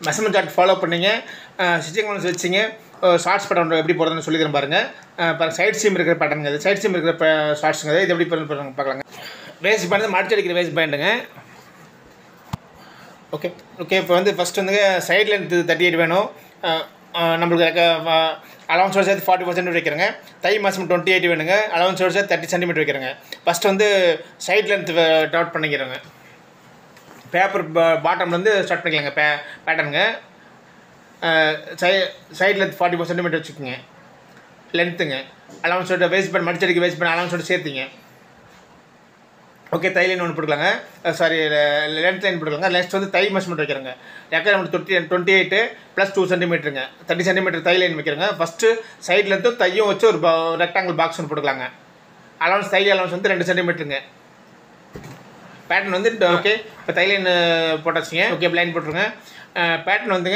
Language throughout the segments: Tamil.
மெஷர்மெண்ட் சார்ட் ஃபாலோ பண்ணீங்க ஸ்டிச்சிங் ஒன்ஸ் வச்சிங்க ஷார்ட்ஸ் பட்டன் எப்படி போடுறதுன்னு சொல்லிக்கிறேன் பாருங்கள் பாருங்கள் சைட் சீம் இருக்கிற பட்டனுங்க இது சைட் சீம் இருக்கிற ஷார்ட்ஸுங்க இது எப்படி பண்ணு பாருங்க பார்க்கலாங்க வேஸ்ட் பேண்ட் மடிச்சு அடிக்கிற வேஸ்ட் பேண்டுங்க ஓகே ஓகே இப்போ வந்து ஃபஸ்ட் வந்து சைடில் இருந்து தேர்ட்டி எயிட் வேணும் அஹ், அஹ், நம்மளுக்கு அலவன்ஸோட சேர்த்து ஃபார்ட்டி பர்சன்ட் வைக்கிறேங்க தை மாதம் டுவெண்ட்டி எயிட் வேணுங்க அலவன்ஸோட சேர்த்து தேர்ட்டி சென்டிமீட்டர் வைக்கிறேங்க ஃபஸ்ட் வந்து சைட் லென்த் டாட் பண்ணிக்கிறேங்க பேப்பர் பாட்டம்லேருந்து ஸ்டார்ட் பண்ணிக்கலாங்க பே பேட்டர்னுங்க சை side length forty four centimetre வச்சுக்கோங்க லென்த்துங்க அலவன்ஸோட வேஸ்ட் பண்ண மடிச்சடிக்கு வேஸ்ட் பண்ண அலவன்ஸோட சேர்த்திங்க ஓகே தை லைன் ஒன்று போட்டுக்கலாங்க சாரி லென்த் லைன் போட்டுக்கலாங்க நெக்ஸ்ட் வந்து தை மெஷர்மெண்ட் வைக்கிறேங்க ரெக்கர் நம்ம twenty twenty eight plus two சென்டிமீட்டருங்க தேர்ட்டி சென்டிமீட்டர் தை லைன் வைக்கிறேங்க ஃபஸ்ட்டு சைட் லென்த்தும் தையும் வச்சு ஒரு ரெக்டாங்கிள் பாக்ஸ் ஒன்று போட்டுக்கலாங்க அலவன்ஸ் தை அலவன்ஸ் வந்து ரெண்டு சென்டிமீட்டருங்க பேட்டர்ன் வந்து ஓகே இப்போ தைலைன் போட்டாச்சுங்க ஓகே லைன் போட்டுருங்க பேட்டர்ன் வந்துங்க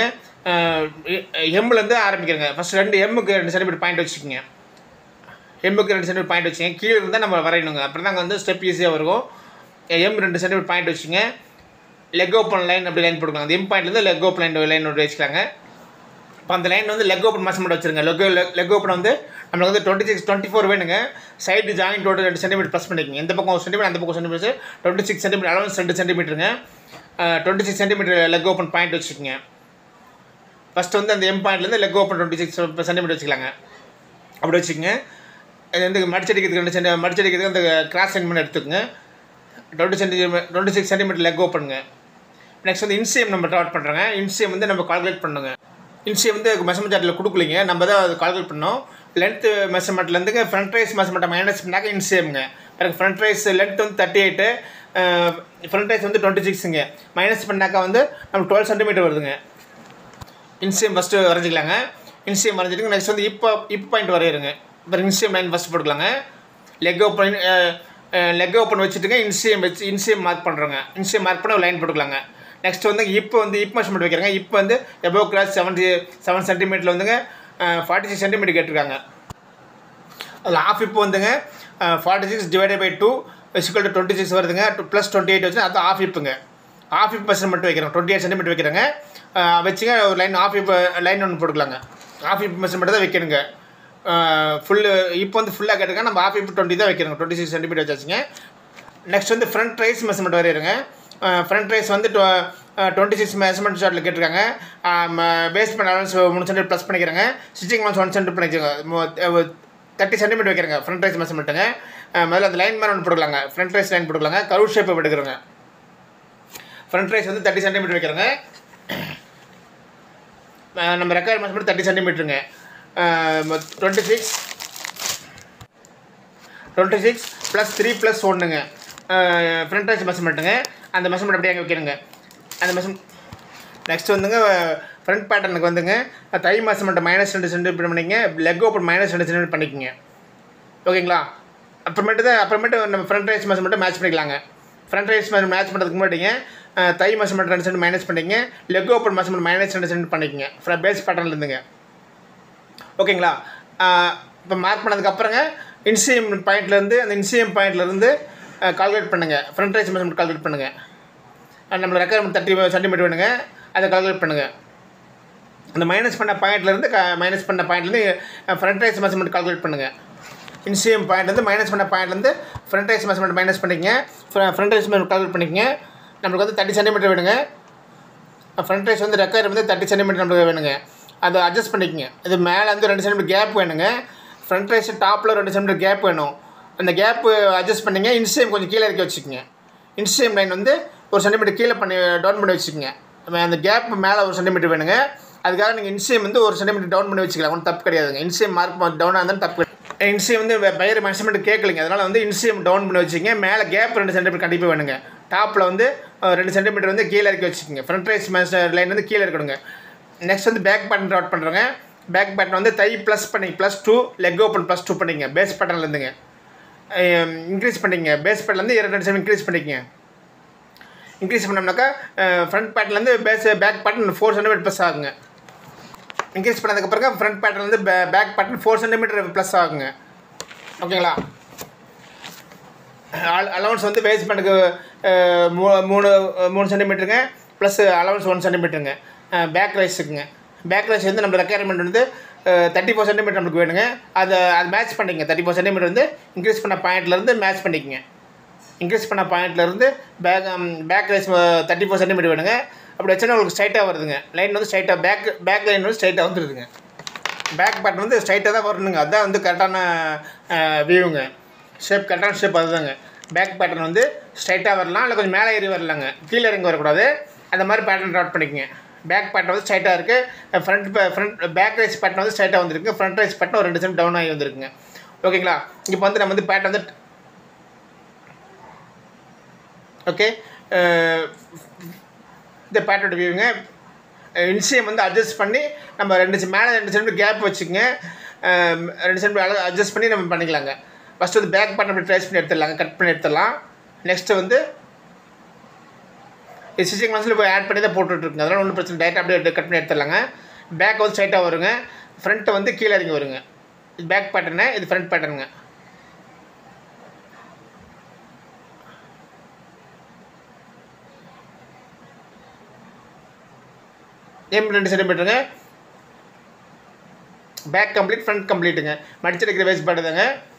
எம்லேருந்து ஆரம்பிக்கிறேங்க ஃபஸ்ட் ரெண்டு எம்முக்கு ரெண்டு சென்டிமீட்டர் பாயிண்ட் வச்சுக்கோங்க எம்முக்கு ரெண்டு சென்டிமீட்டர் பாயிண்ட் வச்சுங்க கீழே இருந்தால் நம்ம வரையணுங்க அப்புறம் தாங்க வந்து ஸ்டெப் ஈஸியாக வரும் எம் ரெண்டு சென்டிமீட்டர் பாயிண்ட் வச்சுங்க லெக் ஓப்பன் லைன் அப்படி லைன் போட்டுக்கலாம் அந்த எம் பாயிண்ட்லேருந்து லெக் ஓப்பன் லைன் லைன் ஒன்று வச்சுக்கலாங்க இப்போ அந்த லைன் வந்து லெக் ஓப்பன் மெஷர்மெண்ட் வச்சுருங்க லெக் லெக் ஓப்பன் வந்து நம்மளுக்கு வந்து டுவெண்ட்டி சிக்ஸ் டுவெண்ட்டி ஃபோர் வேணுங்க சைடு ஜாயின்ட்டோட ரெண்டு சென்டிமீட்டர் ப்ளஸ் பண்ணிக்கங்க இந்த பக்கம் ஒரு சென்டிமீட்டர் அந்த பக்கம் centimetre twenty six centimetre allowance ரெண்டு சென்டிமீட்டருங்க twenty six centimetre leg open point வச்சுக்கோங்க ஃபஸ்ட்டு வந்து அந்த எம் பாயிண்ட்லேருந்து leg open twenty six centimetre வச்சுக்கலாங்க அப்படி வச்சுக்கோங்க இது வந்து மடிச்சடிக்கிறதுக்கு ரெண்டு சென்டி மடிச்சடிக்கிறதுக்கு அந்த கிராஸ் சென்டிமீட்டர் எடுத்துக்கோங்க twenty centimetre twenty six centimetre leg ஓப்பனுங்க நெக்ஸ்ட் வந்து இன்சியம் நம்ம டாட் பண்ணுறோங்க இன்சியம் வந்து நம்ம கால்குலேட் பண்ணுங்க இன்சியம் வந்து மெஷர்மெண்ட் சார்ட்டில் கொடுக்கலிங்க நம்ம தான் அது கால்குலேட் பண்ணோம் லென்த்து மெஷர்மெண்ட்லேருந்துங்க ஃப்ரண்ட் ரைஸ் மெஷர்மெண்ட்டை மைனஸ் பண்ணாக்க இன்சியம்ங்க எனக்கு ஃப்ரண்ட் ரைஸ் லென்த் வந்து தேர்ட்டி எயிட்டு ஃப்ரண்ட் ரைஸ் வந்து டுவெண்ட்டி சிக்ஸுங்க மைனஸ் பண்ணாக்கா வந்து நம்ம டுவெல் சென்டிமீட்டர் வருதுங்க இன்சியம் ஃபஸ்ட்டு வரைஞ்சிக்கலாங்க இன்சியம் வரைஞ்சிட்டு நெக்ஸ்ட் வந்து இப்போ இப்போ பாயிண்ட் வரையிருங்க இப்போ இன்சியம் லைன் ஃபஸ்ட் போட்டுக்கலாங்க லெக் ஓப்பன் லெக் ஓப்பன் வச்சுட்டுங்க இன்சியம் வச்சு இன்சியம் மார்க் பண்ணுறோங்க இன்சியம் மார்க் பண்ணி ஒரு லைன் போட்டுக்கலாங்க நெக்ஸ்ட் வந்து இப்போ வந்து இப்போ மெஷர்மெண்ட் வைக்கிறேங்க இப்போ வந்து எபோ கிளாஸ் செவன்டி செவன் சென்டிமீட்டரில் வந்துங்க ஃபார்ட்டி சிக்ஸ் சென்டிமீட்டர் கேட்டிருக்காங்க அதில் ஆஃப் இப்போ வந்துங்க forty six divided by two சிக்கல் டு டுவெண்ட்டி சிக்ஸ் வருதுங்க டூ ப்ளஸ் டுவெண்ட்டி எயிட் வச்சு அது ஆஃப் இப்புங்க ஆஃப் இப் மெஷர்மெண்ட் வைக்கிறோம் டுவெண்ட்டி எயிட் சென்டிமீட்டர் வைக்கிறேங்க அஹ் வச்சுங்க ஒரு லைன் ஆஃப் இப் லைன் ஒன்று போட்டுக்கலாங்க ஆஃப் இப் மெஷர்மெண்ட் தான் வைக்கணுங்க ஃபுல்லு இப்போ வந்து ஃபுல்லாக கேட்டுருங்க நம்ம ஆஃப் இப் டுவெண்ட்டி தான் வைக்கிறோங்க டுவெண்ட்டி சிக்ஸ் சென்டிமீட்டர் வச்சாச்சுங்க நெக்ஸ்ட் வந்து ஃப்ரண்ட் ரைஸ் மெஷர்மெண்ட் வரையிருங்க ஃப்ரண்ட் ரைஸ் வந்து டுவெண்ட்டி சிக்ஸ் மெஷர்மெண்ட் ஷார்ட்டில் கேட்டிருக்காங்க பேஸ் பண்ண அலவன்ஸ் மூணு சென்டிமீட்டர் ப்ளஸ் பண்ணிக்கிறேங்க ஸ்டிச்சிங் மந்த்ஸ் ஒன் சென்டிமீட்டர் பண்ணிக்கிறேங்க தேர்ட்டி சென்டிமீட்டர் வைக்கிறேங்க ஃப்ரண்ட் ரைஸ் மெஷர்மெண்ட்டுங்க முதல்ல அந்த லைன் மேலே ஒன்று போட்டுக்கலாங்க ஃப்ரண்ட் ரைஸ் லைன் போட்டுக்கலாங்க கரு ஷேப்பை எடுக்கிறோங்க ஃப்ரண்ட் ரைஸ் வந்து தேர்ட்டி சென்டிமீட்டர் வைக்கிறோங்க அஹ் நம்ம ரெக்கார்ட் மெஷர்மெண்ட் தேர்ட்டி சென்டிமீட்டருங்க twenty six twenty six plus three plus ஒன்றுங்க ஃப்ரண்ட் ரைஸ் மெஷர்மெண்ட்டுங்க அந்த மெஷர்மெண்ட் அப்படியே அங்கே வைக்கிறேங்க அந்த மெஷர் நெக்ஸ்ட் வந்துங்க ஃப்ரண்ட் பேட்டர்னுக்கு வந்துங்க தை மெஷர்மெண்ட்டை மைனஸ் ரெண்டு சென்டிமீட்டர் பண்ணிக்கங்க லெக் ஓப்பன் மைனஸ் ரெண்டு சென்டிமீட்டர் பண்ணிக்கங்க ஓகேங்களா அப்புறமேட்டு தான் அப்புறமேட்டு நம்ம ஃப்ரண்ட் ரைஸ் மெஷர்மெண்ட்டை மேட்ச் பண்ணிக்கலாங்க ஃப்ரண்ட் ரைஸ் மெஷர் மேட்ச் பண்ணுறதுக்கு முன்னாடிங்க அஹ், தை மெஷர்மெண்ட் ரெண்டு சென்ட் மைனஸ் பண்ணிக்கங்க லெக் ஓப்பன் மெஷர்மெண்ட் மைனஸ் ரெண்டு சென்ட் பண்ணிக்கங்க ஃப்ர பேஸ் பேட்டர்ன்லேருந்துங்க ஓகேங்களா இப்போ மார்க் பண்ணதுக்கப்புறங்க இன்சிஎம் பாயிண்ட்லேருந்து அந்த இன்சிஎம் பாயிண்ட்லேருந்து கால்குலேட் பண்ணுங்கள் ஃப்ரண்ட் ரைஸ் மெஷர்மெண்ட் கால்குலேட் பண்ணுங்கள் நம்மளோட ரெக்குயர்மெண்ட் தேர்ட்டி சென்டிமீட்டர் வேணுங்க அதை கால்குலேட் பண்ணுங்கள் அந்த மைனஸ் பண்ண பாயிண்ட்லேருந்து மைனஸ் பண்ண பாயிண்ட்லேருந்து ஃப்ரண்ட் ரைஸ் மெஷர்மெண்ட் கால்குலேட் பண்ணுங்கள் இன்சிஎம் பாயிண்ட்லேருந்து மைனஸ் பண்ண பாயிண்ட்லேருந்து ஃப்ரண்ட் ரைஸ் மெஷர்மெண்ட் மைனஸ் பண்ணிக்கங்க ஃப்ரண்ட் ரைஸ் மெஷர்மெண்ட் கால்குலேட் பண்ணிக்கங்க நம்மளுக்கு வந்து தேர்ட்டி சென்டிமீட்டர் வேணுங்க ஃப்ரண்ட் ரைஸ் வந்து ரெக்கயர் வந்து தேர்ட்டி சென்டிமீட்டர் நம்மளுக்கு வேணுங்க அதை அட்ஜஸ்ட் பண்ணிக்கங்க இது மேலே வந்து ரெண்டு சென்டிமீட்டர் கேப் வேணுங்க ஃப்ரண்ட் ரைஸ் டாப்பில் ரெண்டு சென்டிமீட்டர் கேப் வேணும் அந்த கேப்பு அட்ஜஸ்ட் பண்ணிங்க இன்சிஎம் கொஞ்சம் கீழே இறக்கி வச்சுக்கோங்க இன்சிஎம் லைன் வந்து ஒரு சென்டிமீட்டர் கீழே பண்ணி டவுன் பண்ணி வச்சுக்கோங்க அந்த கேப் மேலே ஒரு சென்டிமீட்டர் வேணுங்க அதுக்காக நீங்கள் இன்சிஎம் வந்து ஒரு சென்டிமீட்டர் டவுன் பண்ணி வச்சுக்கலாம் ஒன்றும் தப்பு கிடையாதுங்க இன்சிஎம் மார்க் டவுனாக இருந்தாலும் தப்பு கிடையாது இன்சிஎம் வந்து பயிர் மெஷர்மெண்ட் கேட்கலைங்க அதனால் வந்து இன்சிஎம் டவுன் பண்ணி வச்சுக்கங்க மேலே கேப் ரெண்டு சென்டிமீட்டர் கண்டிப்பாக வேணுங்க டாப்பில் வந்து அஹ், ரெண்டு சென்டிமீட்டர் வந்து கீழே இறக்கி வச்சுக்கோங்க ஃப்ரண்ட் ரைஸ் லைன் வந்து கீழே இருக்கணுங்க நெக்ஸ்ட் வந்து பேக் பேட்டன் டாட் பண்ணுறோங்க பேக் பேட்டன் வந்து தை ப்ளஸ் பண்ணி plus two leg open plus two பண்ணிங்க பேஸ் பேட்டர்ன்லேருந்துங்க இன்க்ரீஸ் பண்ணிங்க பேஸ் பேட்லேருந்து இரண்டு ரெண்டு சென்ட் இன்க்ரீஸ் பண்ணிக்கங்க இன்க்ரீஸ் பண்ணோம்னாக்கா ஃப்ரண்ட் பேட்லேருந்து base back pattern four centimetre plus ஆகுங்க இன்க்ரீஸ் பண்ணதுக்கப்புறம் ஃப்ரண்ட் பேட்டர்லேருந்து back pattern four centimetre plus ஆகுங்க ஓகேங்களா அலவன்ஸ் வந்து பேஸ் பண்ணுக்கு மூணு மூணு மூணு சென்டிமீட்டருங்க ப்ளஸ் அலவன்ஸ் ஒன் சென்டிமீட்டருங்க பேக் ரைஸுக்குங்க பேக் ரைஸ் வந்து நம்ம ரெக்குயர்மெண்ட் வந்து தேர்ட்டி ஃபோர் சென்டிமீட்டர் நமக்கு வேணுங்க அதை அது மேட்ச் பண்ணிக்கங்க தேர்ட்டி ஃபோர் சென்டிமீட்டர் வந்து இன்க்ரீஸ் பண்ண பாயிண்ட்லேருந்து மேட்ச் பண்ணிக்கங்க இன்க்ரீஸ் பண்ண பாயிண்ட்லேருந்து back back rise thirty four centimetre வேணுங்க அப்படி வச்சோன்னா உங்களுக்கு ஸ்ட்ரைட்டாக வருதுங்க லைன் வந்து ஸ்ட்ரைட்டாக பேக் பேக் லைன் வந்து ஸ்ட்ரைட்டாக வந்துடுதுங்க பேக் பேட் வந்து ஸ்ட்ரைட்டாக தான் வரணுங்க அதுதான் வந்து கரெக்டான வியூங்க ஷேப் கரெக்டான ஷேப் அதுதாங்க பேக் பேட்டர்ன் வந்து ஸ்ட்ரைட்டாக வரலாம் இல்லை கொஞ்சம் மேலே ஏறி வரலாங்க கீழே இறங்கி வரக்கூடாது அந்த மாதிரி பேட்டர்ன் ட்ராட் பண்ணிக்கங்க பேக் பேட்டர்ன் வந்து ஸ்ட்ரைட்டாக இருக்குது front front back rise pattern வந்து ஸ்ட்ரைட்டாக வந்துருக்கு ஃப்ரண்ட் ரைஸ் பேட்டர்ன் ஒரு ரெண்டு சென்ட் டவுன் ஆகி வந்திருக்குங்க ஓகேங்களா இப்போ வந்து நம்ம வந்து பேட்டர்ன் வந்து ஓகே இந்த பேட்டர்ன் வியூங்க இன்சியம் வந்து அட்ஜஸ்ட் பண்ணி நம்ம ரெண்டு செ- மேலே ரெண்டு சென்ட் கேப் வச்சுக்கோங்க அஹ் ரெண்டு சென்ட் அட்ஜஸ்ட் பண்ணி நம்ம பண்ணிக்கலாங்க ஃபஸ்ட்டு வந்து பேக் பேட்டர்ன் அப்படி ட்ரேஸ் பண்ணி எடுத்துடலாங்க கட் பண்ணி எடுத்துடலாம் நெக்ஸ்ட்டு வந்து இது ஸ்டிச்சிங் மனசில் போய் ஆட் பண்ணி தான் போட்டுட்ருக்குங்க அதெல்லாம் ஒன்றும் பிரச்சனை டேரெக்டாக அப்படியே கட் பண்ணி எடுத்துடலாங்க பேக் வந்து ஸ்ட்ரைட்டாக வருங்க ஃப்ரண்ட்டு வந்து கீழே இறங்கி வருங்க இது பேக் பேட்டர்னு இது ஃப்ரண்ட் பேட்டர்னுங்க எம் ரெண்டு சென்டிமீட்டருங்க பேக் கம்ப்ளீட் ஃப்ரண்ட் கம்ப்ளீட்டுங்க மடிச்சிருக்கிற வேஸ்ட் பாடுதாங்க